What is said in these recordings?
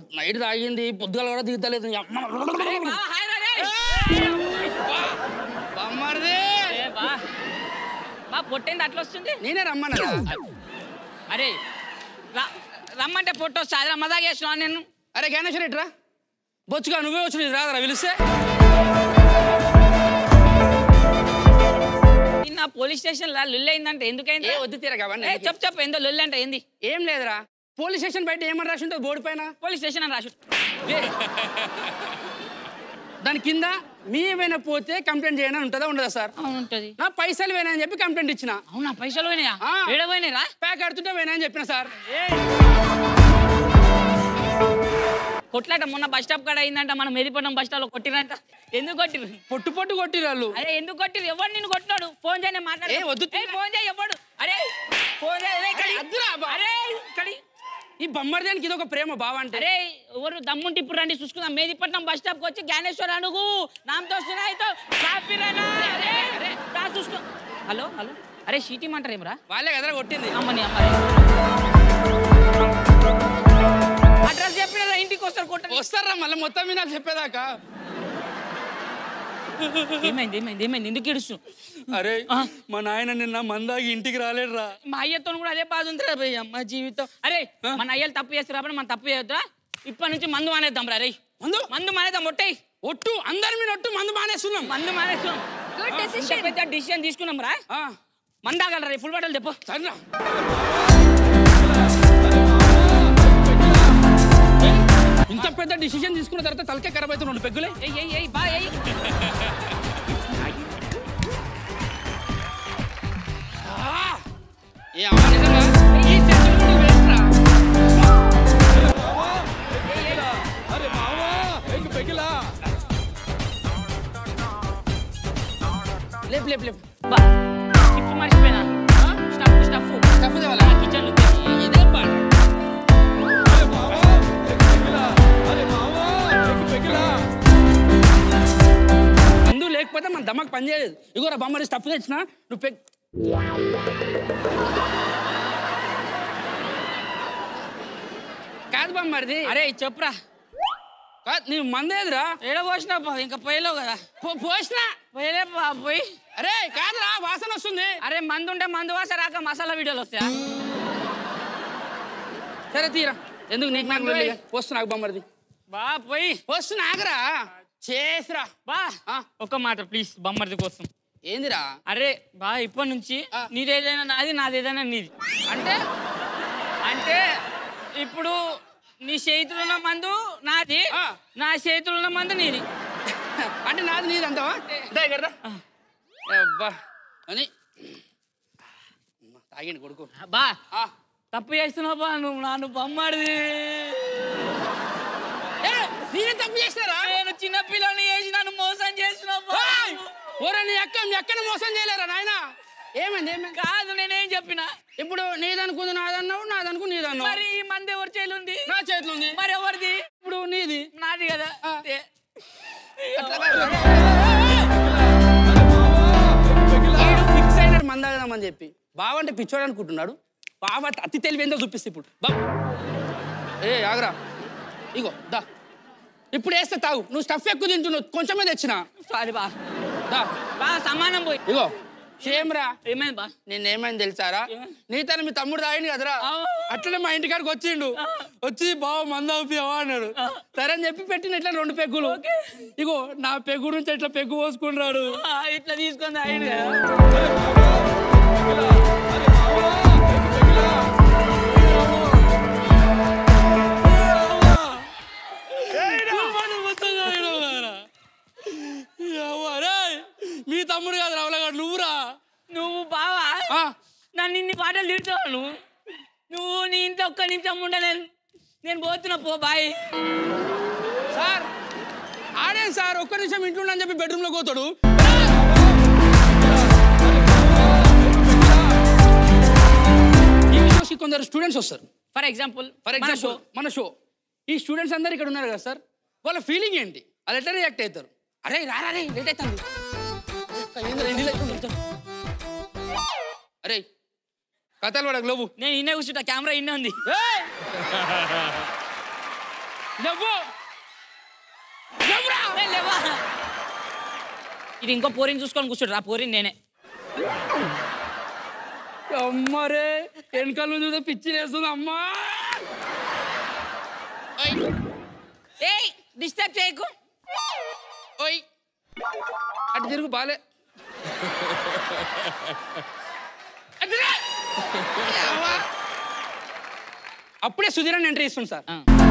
Night తాగింది పొద్దుగాల కూడా దిగుతలేదు అరే బా హాయ్ రా రే బామ్మర్ది ఏ బా బా పొట్టేంది అట్లా వస్తుంది నేనే రమ్మన్నదా అరే రా- రమ్మంటే పొట్టు వస్తా అది మజాగా చేస్తున్నాను నేను అరే గణేష్ రెడ్డి రా బొచ్చుగా నువ్వే వచ్చి రాదరా పిలిస్తే నిన్న పోలీస్ స్టేషన్ లా లుల్లి అయిందంటే ఎందుకైంది ఏ వద్దు తీరా కావండి ఏ చెప్పు చెప్పు ఏందో లుల్లి అంటే ఏంది ఏం లేదురా పోలీస్ స్టేషన్ బయట ఏమని రాసి ఉంటుంది బోర్డు పైన పోలీస్ స్టేషన్ అని రాసు దాని కింద మీ ఏమైనా పోతే కంప్లైంట్ చేయని ఉంటుందా ఉండదా సార్ అవును ఉంటుంది నా పైసలు పోయినా అని చెప్పి కంప్లైంట్ ఇచ్చిన అవునా పైసలు పోయినాయా ఆ. ఏడ పోయినాయిరా ప్యాక్ ఆడుతుంటే పోయినా అని చెప్పిన సార్ కొట్లాట మొన్న బస్ స్టాప్ కాడ అయిందంట మనం మెదిపడం బస్ స్టాప్ లో కొట్టిరంట ఎందుకు కొట్టిరు పొట్టు పొట్టు కొట్టిరు వాళ్ళు అరే ఎందుకు కొట్టిరు ఎవరు నిన్ను కొట్టినాడు ఫోన్ చేయని మాట్లాడు ఏ, వద్దు. ఫోన్ చేయి ఎవడు అరే ఫోన్ చేయి అరే, ఇక్కడి. అరే, వద్దురా బా. అరే ఇక్కడి. ఈ బొమ్మర్దానికి ఇది ఒక ప్రేమ బావ అంటే అరే ఎవరు దమ్ముంటి ఇప్పుడు రండి చూసుకుందాం మేదిపట్నం బస్ స్టాప్ వచ్చి జ్ఞానేశ్వర అడుగు నామతో సునాయితో ట్రాఫిక్ రేనా? అరే, రా చూసుకో హలో హలో అరే షీటీ ఏమంటారు ఏమరా వాళ్ళే కదరా కొట్టింది అమ్మని అమ్మ అడ్రస్ చెప్పిన ఇంటికి వస్తారు కొట్టండి వస్తారా మళ్ళీ మొత్తం మీద చెప్పేదాకా ఏమైంది ఏమైంది ఏమైంది ఎందుకు ఏడుస్తు అరే ఆ. మా నాయన నిన్న మందాగి ఇంటికి రాలేడురా మా అయ్యతో కూడా అదే బాధ ఉందిరా భయ్ అమ్మ జీవితం అరే మన అయ్యలు తప్పు చేస్తారు కాబట్టి మనం తప్పు చేయొద్దా ఇప్పటి నుంచి మందు మానేద్దాం రా రే మందు మందు మానేద్దాం ఒట్టేయ్ ఒట్టు అందరి మీద ఒట్టు మందు మానేస్తున్నాం మందు మానేస్తాం Good ఇంత decision. పెద్ద డిసిషన్ తీసుకున్నాం రా ఆ, మందాగలరా రే ఫుల్ బాటల్ తెప్పో సరేరా ఇంత పెద్ద డిసిషన్ తీసుకున్న తర్వాత తలకే ఖరాబ్ అవుతుంది రెండు పెగ్గులే ఏయ్ ఏయ్ ఏయ్ బా ఏయ్ ఏ అమ్మ నిజంగా ఈ సెంచరీ కూడా వేస్ట్ రా లేపు లేపు లేపు బా టిప్పు మర్చిపోయినా స్టఫ్ స్టఫ్ స్టఫ్ తేవాలా? కిచెన్ లో ఇదే పాట మందు లేకపోతే మన దమ్మకు పని చేయలేదు ఇగో రా బొమ్మడి స్టఫ్ తెచ్చిన నువ్వు పెగ్ కాదు బొమ్మడిది అరే చెప్పురా కాదు నీ మందేదిరా ఏడ పోసినా బా, ఇంకా పోయలేవు కదా పో- పోసినా పోయలే బా పోయి అరే కాదురా వాసన వస్తుంది అరే మందు ఉంటే మందు వాస రాక మసాలా వీడియోలు వస్తాయా సరే తీరా ఎందుకు నీకు నాకు లొల్లి? పోస్తు నాకు బొమ్మడిది బా పోయి పోస్తు నాకురా చేసిరా బా ఆ. ఒక మాట ప్లీజ్ బొమ్మర్ది కోసం ఏందిరా అరే బా ఇప్పటి నుంచి ఆ. నీదేదైనా నాది నాదేదైనా నీది అంటే అంటే ఇప్పుడు నీ చేతులు ఉన్న మందు నాది ఆ. నా చేతులు ఉన్న మందు నీది అంటే నాది నీది అంటావా దా ఇక్కడ రా. అబ్బా అని అమ్మ, తాగిండు కొడుకు బా ఆ. తప్పు చేస్తున్నావు బా నువ్వు నన్ను బొమ్మడిది ఏ, నేనే తప్పు చేసినారా నేను చిన్న పిల్లని చేసి నన్ను మోసం చేస్తున్నావు బా. ఓయ్! ఓరే నీ అక్క మీ అక్కని మోసం చేయలేరా నాయన ఏమైంది ఏమైంది కాదు నేనేం చెప్పిన ఇప్పుడు నీదనుకుంది నాదన్నావు నాదనుకు నీదన్నావు మరి ఈ మంది ఎవరి చేలు ఉంది నా చేతిలో ఉంది మరి ఎవరిది ఇప్పుడు నీది నాది కదా ఆ. ఏ. ఫిక్స్ అయినాడు మందాగదామని చెప్పి బావ అంటే పిచ్చోడు అనుకుంటున్నాడు బావ అతి తెలివి ఏందో చూపిస్తే ఇప్పుడు బా ఏ ఆగరా ఇగో దా ఇప్పుడు వేస్తే తాగు నువ్వు స్టఫ్ ఎక్కువ తింటున్నావు కొంచెమే తెచ్చిన సారీ బా దా బా సమానం పోయి ఇగో సేమ్ రా ఏమైంది బా నేనేమైంది తెలుసారా ఏమైంది? నీతను మీ తమ్ముడు తాగిండు కదరా ఆ. అట్లనే మా ఇంటికాడికి వచ్చిండు వచ్చి బావ మంద అవుతావా అన్నాడు సరే అని చెప్పి పెట్టిన ఇట్లా రెండు పెగ్గులు ఇగో నా పెగ్గు నుంచి ఇట్లా పెగ్గు పోసుకుంటాడు ఆ, ఇట్లా తీసుకొని అయ్యింది కదా మీ తమ్ముడు కాదు రావులగాడు నువ్వురా నువ్వు బావా ఆ, నన్ను ఇన్ని పాటలు తిడతావు నువ్వు నువ్వు నీ ఇంట్లో ఒక్క నిమిషం ఉండ నేను నేను పోతున్నా పో బాయ్ సార్ ఆడే సార్ ఒక్క నిమిషం ఇంట్లో అని చెప్పి బెడ్రూమ్ లో పోతాడు ఈ షోకి కొందరు స్టూడెంట్స్ వస్తారు ఫర్ ఎగ్జాంపుల్ ఫర్ ఎగ్జాంపుల్ మన షో ఈ స్టూడెంట్స్ అందరు ఇక్కడ ఉన్నారు కదా సార్ వాళ్ళ ఫీలింగ్ ఏంటి వాళ్ళు ఎట్లా రియాక్ట్ అవుతారు అరే రారా రే లేట్ అవుతుంది అక్క, ఏందిరా, ఎన్ని late అవుతుంది? అరే కథలు పడకు లోపు నేను ఇన్నే కూర్చుంటా కెమెరా ఇన్నే ఉంది నవ్వు నవ్వురా ఏ, లేవా ఇది ఇంకో పోరిని చూసుకొని కూర్చోడు ఆ పోరిని నేనే అమ్మరే వెనకాల నుంచి చూస్తే పిచ్చి వేస్తుంది అమ్మా ఓయ్ ఏయ్ డిస్టర్బ్ చేయకు ఓయ్ అటు తిరుగు బాలే అటు తిరుగు. అవ్వా. అప్పుడే సుధీరన్ ఎంట్రీ ఇస్తుంది సార్ ఆ.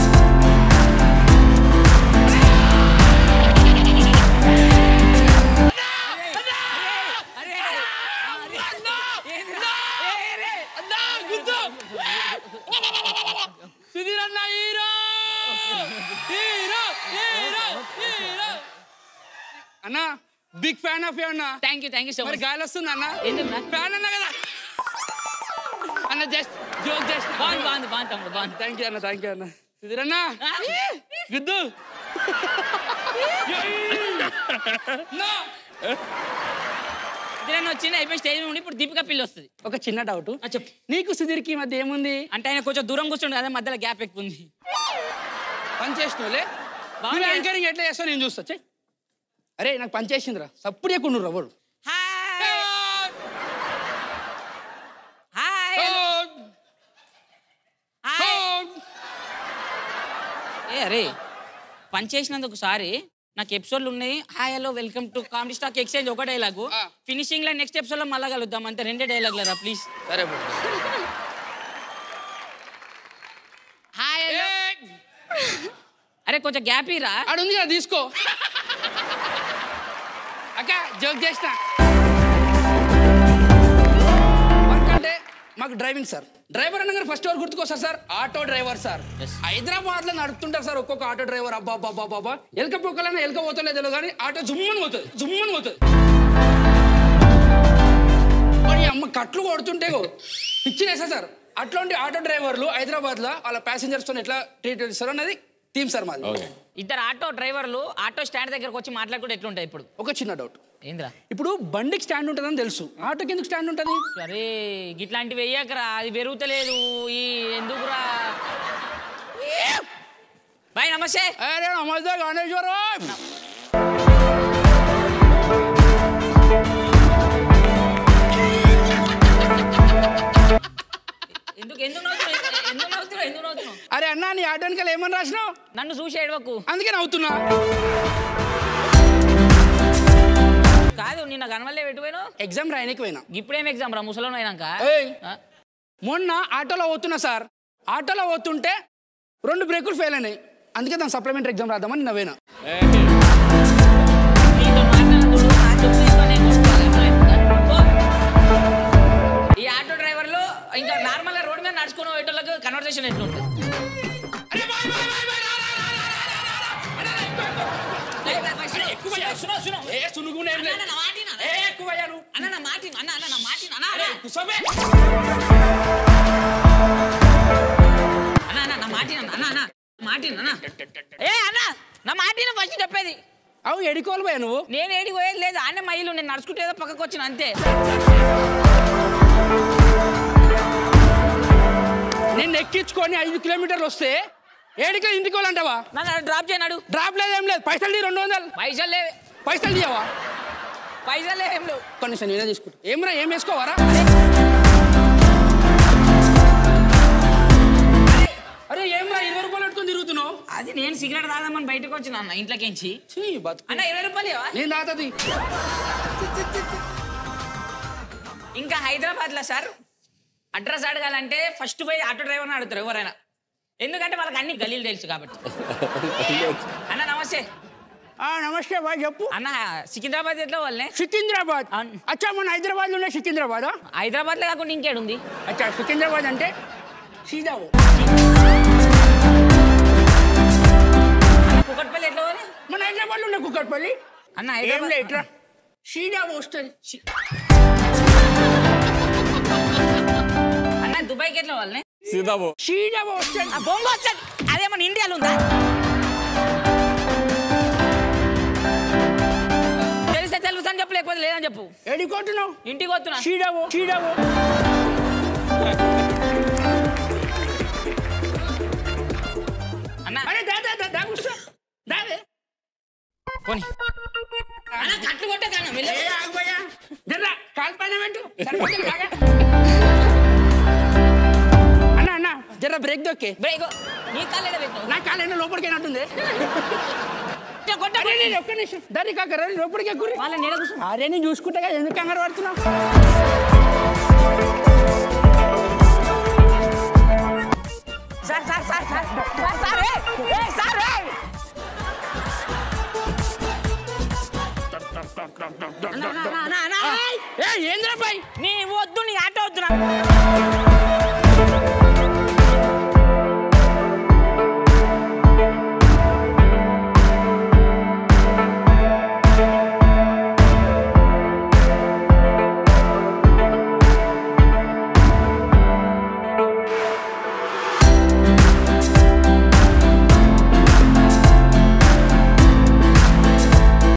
సుధీర్ అన్న హీరో హీరో హీరో హీరో అన్న బిగ్ ఫ్యాన్ ఆఫ్ యూ అన్న thank you thank you so మరి మచ్ గాలి వస్తుంది అన్న ఎందుకున్నా? ఫ్యాన్ అన్న కదా అన్న జస్ట్ జోక్ జస్ట్ బాగుంది బాగుంది బాగుంది తమ్ముడు బాగుంది థ్యాంక్ యూ అన్న థ్యాంక్ యూ అన్న సుధీర్ అన్న గుద్దు నా. ఇద్దరు వచ్చింది అయిపోయి స్టేజ్ నుండి ఇప్పుడు దీపిక పిల్లి వస్తుంది ఒక చిన్న డౌట్ ఆ, చెప్పు నీకు సుధీర్కి ఈ మధ్య ఏముంది అంటే ఆయన కొంచెం దూరం కూర్చుండు కదా మధ్యలో గ్యాప్ ఎక్కువ ఉంది పని చేసినోలే బాగుంది. యాంకరింగ్ ఎట్లా చేస్తావు నేను చూస్తా చెయ్. అరే నాకు పని చేసిందిరా సప్పుడు ఎక్కువ నువ్వు రవ్వడు హాయ్ హాయ్ హాయ్ ఏ అరే పని చేసినందుకు ఒకసారి నాకు ఎపిసోడ్లు ఉన్నాయి hi hello welcome to comedy stock exchange ఒక డైలాగు ఆ. ఫినిషింగ్ లో నెక్స్ట్ ఎపిసోడ్ లో మళ్ళా కలుద్దాం అంతే రెండే డైలాగ్ లేదా ప్లీజ్ సరే హాయ్ హలో అరే కొంచెం గ్యాప్ ఇరా ఆడు ఉంది కదా తీసుకో అక్క జోక్ చేసిన వర్క్ అంటే మాకు డ్రైవింగ్ సార్ డ్రైవర్ అనగానే ఫస్ట్ ఎవరు గుర్తుకొస్తారు sir auto driver sir Yes. Hyderabad లో నడుపుతుంటారు సార్ ఒక్కొక్క ఆటో డ్రైవర్ అబ్బా అబ్బా అబ్బా అబ్బా ఎలక పొక్కలైనా ఎలక పోతలేదు తెలియదు కానీ ఆటో జుమ్మని పోతుంది జుమ్మని పోతుంది మరి అమ్మ కట్లు కొడుతుంటే పిచ్చి వేసా సార్ అట్లాంటి ఆటో డ్రైవర్లు హైదరాబాద్ లో వాళ్ళ ప్యాసింజర్స్ తో ఎట్లా ట్రీట్ చేస్తారు అన్నది టీమ్ సార్ మాది ఇద్దరు ఆటో డ్రైవర్లు ఆటో స్టాండ్ దగ్గరకు వచ్చి మాట్లాడుకుంటే ఎట్లుంటాయి ఇప్పుడు ఒక చిన్న డౌట్ ఏంద్రా ఇప్పుడు బండికి స్టాండ్ ఉంటుందని తెలుసు ఆటోకి ఎందుకు స్టాండ్ ఉంటుంది అరే ఇట్లాంటివి వెయ్యకరా అది పెరుగుతలేదు ఈ ఎందుకురా బాయ్ నమస్తే అరే నమస్తే గణేశ్వరం ఎందుకు ఎందుకు నవ్వుతున్నావు ఎందుకు నవ్వుతున్నావు ఎందుకు నవ్వుతున్నావు అరే అన్నా నీ ఆటోనికి ఏమని రాసినావు నన్ను చూసి ఏడవకు అందుకే నవ్వుతున్నా కాదు నిన్న గనవల్లే పెట్టుపోయినావు ఎగ్జామ్ రాయనికి పోయినా ఇప్పుడేం ఎగ్జామ్ రా ముసలోని అయినాక ఏయ్. ఆ? మొన్న ఆటోలో పోతున్నా సార్ ఆటోలో పోతుంటే రెండు బ్రేకులు ఫెయిల్ అయినాయి అందుకే దాని సప్లిమెంటరీ ఎగ్జామ్ రాద్దామని నిన్న పోయినా నీతో మాట్లాడకూడదు, నా చెప్పు తీసుకో, నేను చూసుకోవాలి. అర్థమైందా? పో. ఈ ఆటో డ్రైవర్లు ఇంకా నార్మల్ గా రోడ్ మీద నడుచుకుని పోయేటోళ్ళకి కన్వర్సేషన్ ఎట్లుంటుంది ఏయ్, అరే, ఎక్కువ అయ్యా. సునో, సునో. ఏ సునుగునే ఏం లేదు. అన్న, నా మాట విను, ఏ ఎక్కువ అయ్యాను అన్న నా మాట విను, అన్న అన్న నా మాట విను, అన్న అన్న. కుసమే అన్న అన్న నా మాట విను, అన్న అన్న మాట విను, అన్న ఏ అన్న నా మాట విను ఫస్ట్ చెప్పేది అవు ఎడుకోవాలి పోయా నువ్వు నేను ఏడికి పోయేది లేదు ఆనే మైలు నేను నడుచుకుంటే ఏదో పక్కకు వచ్చిన అంతే నిన్ను ఎక్కించుకొని ఐదు కిలోమీటర్లు వస్తే ఏడుకి ఇంటికి వాళ్ళంటావా నన్ను డ్రాప్ చేయనాడు డ్రాప్ లేదు ఏం లేదు పైసలు తీ రెండు వందలు పైసలు లేవే పైసలు తీయవా పైసలు లేవు ఏం లేవు కనీసం నేనే తీసుకుంటా ఏమ్రా ఏం వేసుకోవారా అరే ఏమ్రా ఇరవై రూపాయలు పెట్టుకొని తిరుగుతున్నావు అది నేను సిగరెట్ తాగదామని బయటకు వచ్చిన అన్న ఇంట్లోకించి ఛీ, బతుకు అన్న ఇరవై రూపాయలు ఇవ్వవా? నేను తాతది ఇంకా హైదరాబాద్ లో సార్ అడ్రస్ అడగాలంటే ఫస్ట్ పోయి ఆటో డ్రైవర్ని అడుగుతారు ఎవరైనా ఎందుకంటే వాళ్ళకి అన్ని గలీలు తెలుసు కాబట్టి అన్న నమస్తే ఆ నమస్తే బాయ్ చెప్పు అన్న సికింద్రాబాద్ ఎట్లా వాళ్ళే సికింద్రాబాద్ అవును. అచ్చా మన హైదరాబాద్ లో సికింద్రాబాద్ హైదరాబాద్ లో కాకుండా ఇంకేడుంది అచ్చా సికింద్రాబాద్ అంటే సీదావు అన్న కుకట్పల్లి ఎట్లా పోవాలి మన హైదరాబాద్ లో ఉండే కుక్కట్పల్లి అన్న ఏం హైదరాబాద్ లే ఇట్లా సీదావు వస్తుంది అన్న దుబాయ్కి ఎట్లా వాళ్ళని సీతాబో సీదావు వస్తుంది ఆ బొంగు వస్తుంది అదే మన ఇండియాలో ఉందా తెలిస్తే తెలుసు అని చెప్పు లేకపోతే లేదని చెప్పు ఎడికొట్టున్నావు ఇంటికి వస్తున్నా సీదావు సీదావు అన్న అరే దా దా పోనీ అన్న కట్లు కొట్టకన్నా మెల్ల ఏ ఆగిపోయా జర్రా కాలు పైన పెట్టు సరిపోతుంది బాగా. అన్న అన్న జర్ర బ్రేక్ దొక్కే బ్రేక్ నీ కాలేడ పెట్టు నా కాలు ఏంటో లోపలికి అయినట్టుంది కొట్ట అరే నేను ఒక్క నిమిషం దారి కాక రండి లోపలికి ఎక్కురి వాళ్ళ నీడ కూర్చో అరే నేను చూసుకుంటా కదా ఎందుకు కంగారు పడుతున్నావు sir sir sir sir sir sir ఏ ఏ సార్ ఏ అన్న, అన్న, అన్న, అన్న, ఏయ్! ఏ ఏంద్రా పై నీ వద్దు నీ ఆటో వద్దు నాకు